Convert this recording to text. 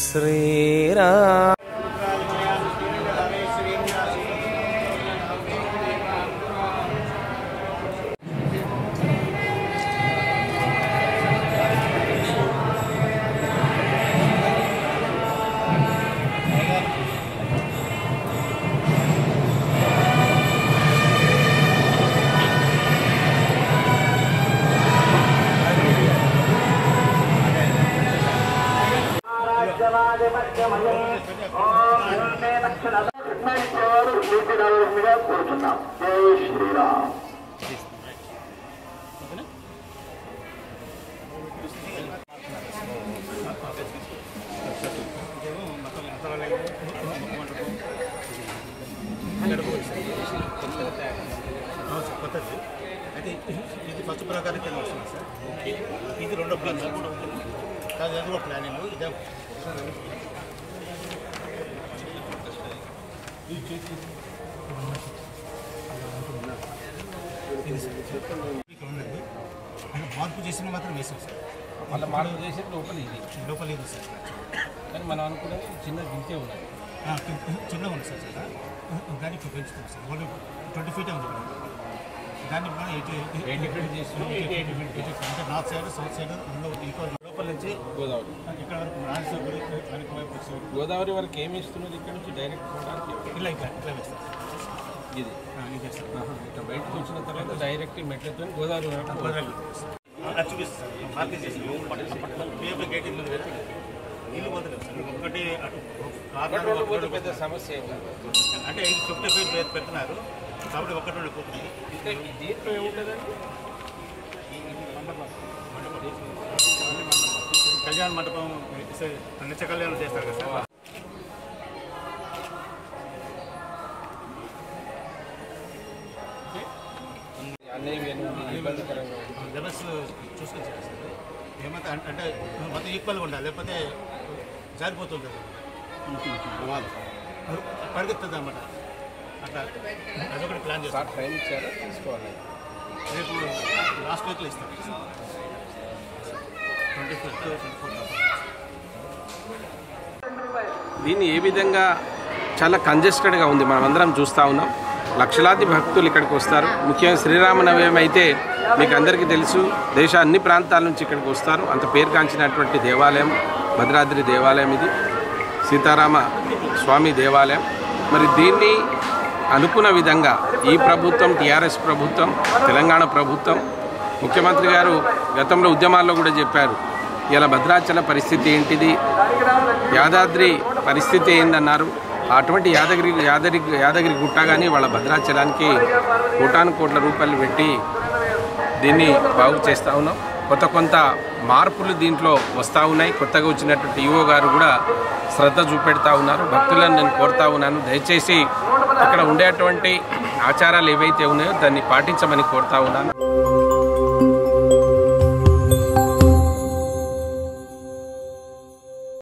శ్రీరామ్ కోరుతున్నాం జై శ్రీరామ్ అవును సార్ కొత్తది అయితే ఇది ఫస్ట్ ప్రకారం కింద వస్తుంది సార్ ఓకే ఇది రెండో ప్లాన్ సార్ కాదు అది కూడా ప్లానింగ్ ఇదే ఇది సార్ ఇక్కడ ఉన్నది అంటే మార్పు చేసిన మాత్రం వేసాం సార్ మళ్ళీ మార్పు చేసి లోపల ఇది లోపల ఇది సార్ కానీ మనం అనుకున్నది చిన్న గింతే ఉన్నది ఆ, కి- చిన్నగా ఉంది సార్ సార్ దాన్ని ఇప్పుడు పెంచుతాం సార్ ఓన్లీ ట్వంటీ ఫీటే ఉంది మేడం. దాన్ని కూడా ఎయిటీ ఎయిటీ ఫీట్ చేస్తున్నాం ఎయిటీ ఎయిటీ ఫీట్ అంటే నార్త్ సైడ్ సౌత్ సైడ్ రెండు ఈక్వల్ లోపల నుంచి గోదావరి ఇక్కడ వరకు నార్త్ సైడ్ వెనక వైపు వచ్చి గోదావరి వరకు ఏమి ఇస్తున్నది ఇక్కడ నుంచి డైరెక్ట్ పోవడానికి ఇలా ఇట్లా ఇట్లా వేస్తారు ఇది ఆ, ఇదే సార్ ఆహా, ఇట్లా బయటకు వచ్చిన తర్వాత డైరెక్ట్ మెట్లతో గోదావరి వరకు పోతుంది. అది చూపిస్తారు సార్ మార్కెట్ చేసి పేపర్ గేట్ ఇల్లు పెట్టి ఇల్లు పోతలేదు సార్ ఒకటి అటు ఒకటి కార్నర్ రెండు ఒకటి పోతే రెండు పెద్ద సమస్య ఏం కాదు అంటే ఇది ఫిఫ్టీ ఫీట్ పెడుతున్నారు కాబట్టి ఒకటి రెండు పోతుంది ఇంకా ఈ దీంట్లో ఏముంటుందండి కళ్యాణ మండపం నిత్య కళ్యాణం చేస్తారు కదా సార్ అన్నీ ఇవన్నీ ఇబ్బందికరంగా ఉంది. లెవెల్స్ చూసుకొని చేయాలి సార్ ఏమంటే అం- అంటే మొత్తం ఈక్వల్గా ఉండాలి లేకపోతే జారిపోతుంటుంది పరిగెత్తుంది అన్నమాట అట్లా అదొకటి ప్లాన్ చేస్తాం సార్ టైం ఇచ్చారా తీసుకోవాలి రేపు లాస్ట్ వీక్లో ఇస్తాం ట్వంటీ ఫిఫ్త్ ట్వంటీ ఫోర్త్ దీన్ని ఏ విధంగా చాలా కంజెస్టెడ్గా ఉంది మనం అందరం చూస్తూ ఉన్నాం లక్షలాది భక్తులు ఇక్కడికి వస్తారు ముఖ్యంగా శ్రీరామనవమి అయితే మీకు అందరికీ తెలుసు దేశ అన్ని ప్రాంతాల నుంచి ఇక్కడికి వస్తారు అంత పేరుగాంచినటువంటి దేవాలయం భద్రాద్రి దేవాలయం ఇది సీతారామ స్వామి దేవాలయం మరి దీన్ని అనుకున్న విధంగా ఈ ప్రభుత్వం టీఆర్ఎస్ ప్రభుత్వం తెలంగాణ ప్రభుత్వం ముఖ్యమంత్రి గారు గతంలో ఉద్యమాల్లో కూడా చెప్పారు ఇలా భద్రాచల పరిస్థితి ఏంటిది యాదాద్రి పరిస్థితి ఏందన్నారు అటువంటి యాదగిరి యాదగిరి యాదగిరి గుట్ట కానీ వాళ్ళ భద్రాచలానికి కోటాను కోట్ల రూపాయలు పెట్టి దీన్ని బాగు చేస్తూ ఉన్నాం కొత్త కొంత మార్పులు దీంట్లో వస్తూ ఉన్నాయి కొత్తగా వచ్చినటువంటి ఈఓ గారు కూడా శ్రద్ధ చూపెడతా ఉన్నారు భక్తులను నేను కోరుతా ఉన్నాను దయచేసి ఇక్కడ ఉండేటువంటి ఆచారాలు ఏవైతే ఉన్నాయో దాన్ని పాటించమని కోరుతా ఉన్నాను